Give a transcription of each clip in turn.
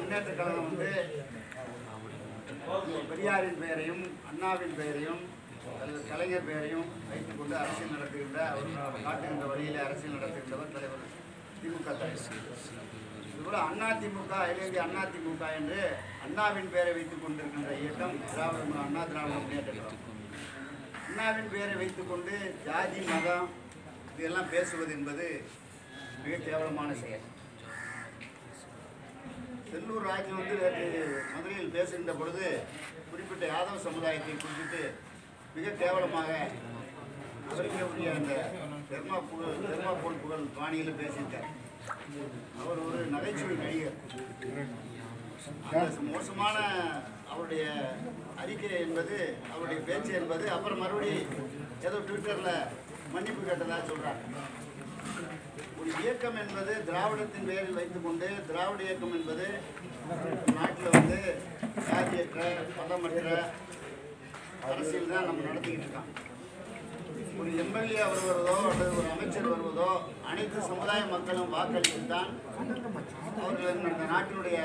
முன்னேற்ற கழகம் வந்து பெரியாரின் பெயரையும் அண்ணாவின் பெயரையும் தலைவர் கலைஞர் பெயரையும் வைத்துக் கொண்டு அரசியல் நடத்துகின்ற அவர் காட்டுகின்ற வழியிலே அரசியல் நடத்துகின்றவர் தலைவர் திமுக தலைவர் இதுபோல அண்ணா திமுக அகில இந்திய அண்ணா திமுக என்று அண்ணாவின் பெயரை வைத்துக் கொண்டிருக்கின்ற இயக்கம் திராவிட மு- அண்ணா திராவிட முன்னேற்ற கழகம் அண்ணாவின் பெயரை வைத்துக்கொண்டு ஜாதி மதம் இதெல்லாம் பேசுவது என்பது மிக கேவலமான செயல் செல்லூர் ராஜு வந்து நேற்று மதுரையில் பேசுகின்ற பொழுது குறிப்பிட்ட யாதவ சமுதாயத்தை குறிப்பிட்டு மிக கேவலமாக அவருக்கே உரிய அந்த தெர்மா புகழ் தெர்மா போல் புகழ் பாணியில் பேசியிருக்கார் அவர் ஒரு நகைச்சுவை நடிகர் அந்த மோசமான அவருடைய அறிக்கை என்பது அவருடைய பேச்சு என்பது அப்புறம் மறுபடி ஏதோ ட்விட்டரில் மன்னிப்பு கேட்டதா சொல்கிறாங்க ஒரு இயக்கம் என்பது திராவிடத்தின் பெயரில் வைத்துக்கொண்டு திராவிட இயக்கம் என்பது நாட்டில் வந்து ஜாதியற்ற மதமற்ற அரசியல் தான் நம்ம நடத்திக்கிட்டு இருக்கோம் ஒரு எம்எல்ஏ வருவதோ அல்லது ஒரு அமைச்சர் வருவதோ அனைத்து சமுதாய மக்களும் வாக்களித்து தான் அவர்கள் இந்த நாட்டினுடைய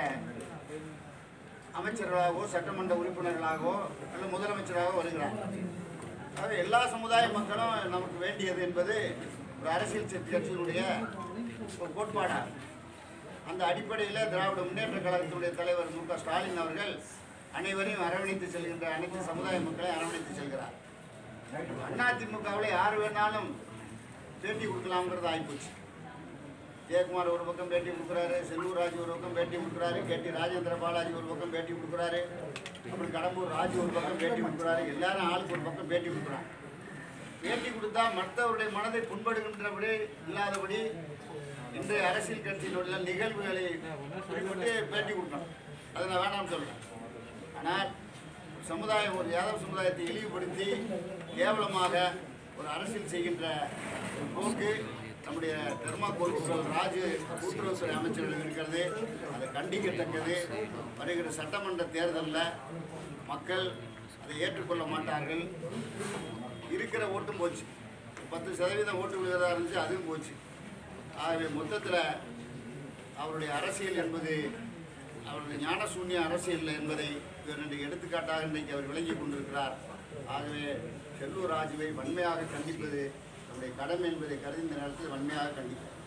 அமைச்சர்களாகவோ சட்டமன்ற உறுப்பினர்களாகவோ அல்லது முதலமைச்சராகவோ வருகிறார் ஆக எல்லா சமுதாய மக்களும் நமக்கு வேண்டியது என்பது ஒரு அரசியல் சக்தி கட்சியினுடைய ஒரு கோட்பாடாகும் அந்த அடிப்படையில் திராவிட முன்னேற்ற கழகத்தினுடைய தலைவர் மு க ஸ்டாலின் அவர்கள் அனைவரையும் அரவணைத்து செல்கின்ற அனைத்து சமுதாய மக்களை அரவணைத்து செல்கிறார் அதிமுகவில் யார் வேணாலும் பேட்டி கொடுக்கலாம்ங்கிறது ஆகிப்போச்சு ஜெயக்குமார் ஒரு பக்கம் பேட்டி கொடுக்குறாரு செல்லூர் ராஜு ஒரு பக்கம் பேட்டி கொடுக்குறாரு கேடி ராஜேந்திர பாலாஜி ஒரு பக்கம் பேட்டி கொடுக்குறாரு அப்புறம் கடம்பூர் ராஜு ஒரு பக்கம் பேட்டி கொடுக்குறாரு எல்லாரும் ஆளுக்கு ஒரு பக்கம் பேட்டி கொடுக்குறாங்க பேட்டி கொடுத்தா மற்றவருடைய மனதை புண்படுகின்றபடி இல்லாதபடி இன்றைய அரசியல் கட்சியினுடைய நிகழ்வுகளை குறிப்பிட்டு பேட்டி கொடுக்கணும் அதை நான் வேணாம்னு சொல்றேன் ஆனால் ஒரு சமுதாயம் ஒரு யாதவ சமுதாயத்தை இழிவுபடுத்தி கேவலமாக ஒரு அரசியல் செய்கின்ற ஒரு போக்கு நம்முடைய தெர்மாக்கோல் ராஜு கூட்டுறவுத்துறை அமைச்சர்கள் இருக்கிறது அதை கண்டிக்கத்தக்கது வருகிற சட்டமன்ற தேர்தலில் மக்கள் அதை ஏற்றுக்கொள்ள மாட்டார்கள் இருக்கிற ஓட்டும் போச்சு பத்து சதவீதம் ஓட்டு விழுவதாக இருந்துச்சு அதுவும் போச்சு ஆகவே மொத்தத்தில் அவருடைய அரசியல் என்பது அவருடைய ஞானசூன்ய அரசியல் என்பதை இவர் இன்றைக்கு எடுத்துக்காட்டாக இன்றைக்கு அவர் விளங்கி கொண்டிருக்கிறார் ஆகவே செல்லூர் ராஜுவை வன்மையாக கண்டிப்பது நம்முடைய கடமை என்பதை கருதி இந்த நேரத்தில் வன்மையாக கண்டிக்கிறேன்